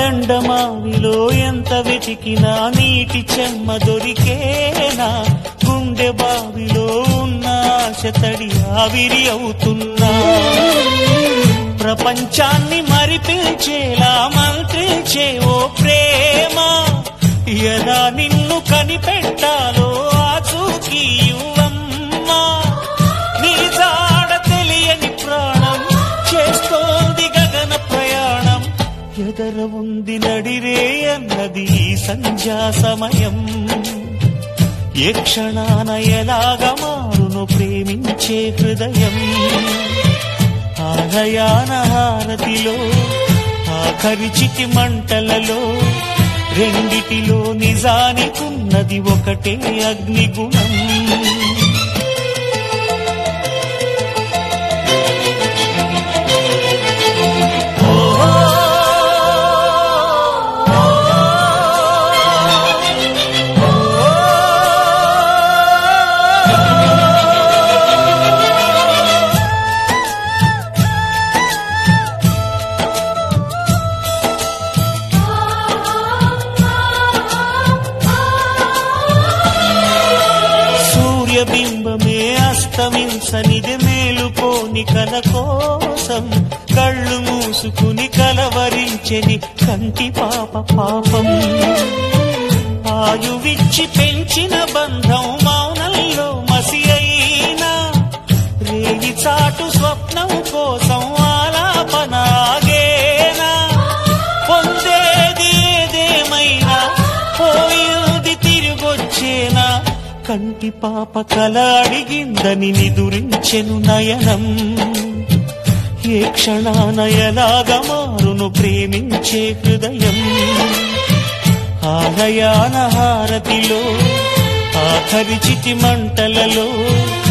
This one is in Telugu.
ఎండమావిలో ఎంత వెతికినా నీటి చెమ్మ దొరికేనా గుండె బావిలో ఉన్న ఆశ తడి ఆవిరి అవుతున్నా ప్రపంచాన్ని మరిపించేలా మంత్రించే ఓ ప్రేమ ఎలా నిన్ను కనిపెట్టాలో ఆచూకీ యువమ్మా నీ జాడ తెలియని ప్రాణం చేస్తోంది గగన ప్రయాణం ఎదర ఉంది నడిరే అన్నది ఈ సంధ్యా సమయం ఏ క్షణాన ఎలాగ మారును ప్రేమించే హృదయం ఆలయాన హారతిలో ఆఖరి చితి మంటలలో రెండిటిలో నిజానికున్నది ఒకటే అగ్నిగుణం సూర్యబింబమే అస్తమించనిది మేలుకోని కల కోసం కళ్ళు మూసుకుని కలవరించెని కంటి పాప పాపం ఆయువిచ్చి పెంచిన బంధం మౌనంలో మసి అయినా రేగి చాటు స్వప్నం కోసం ఆలాపనాగేనా పొందేది ఏదేమైనా పోయింది తిరిగొచ్చేనా కంటి పాప కల అడిగిందని నిదురించెను నయనం ఏ క్షణాన ఎలాగ మారును ప్రేమించే హృదయం ఆలయాన హారతిలో ఆఖరి చితి మంటలలో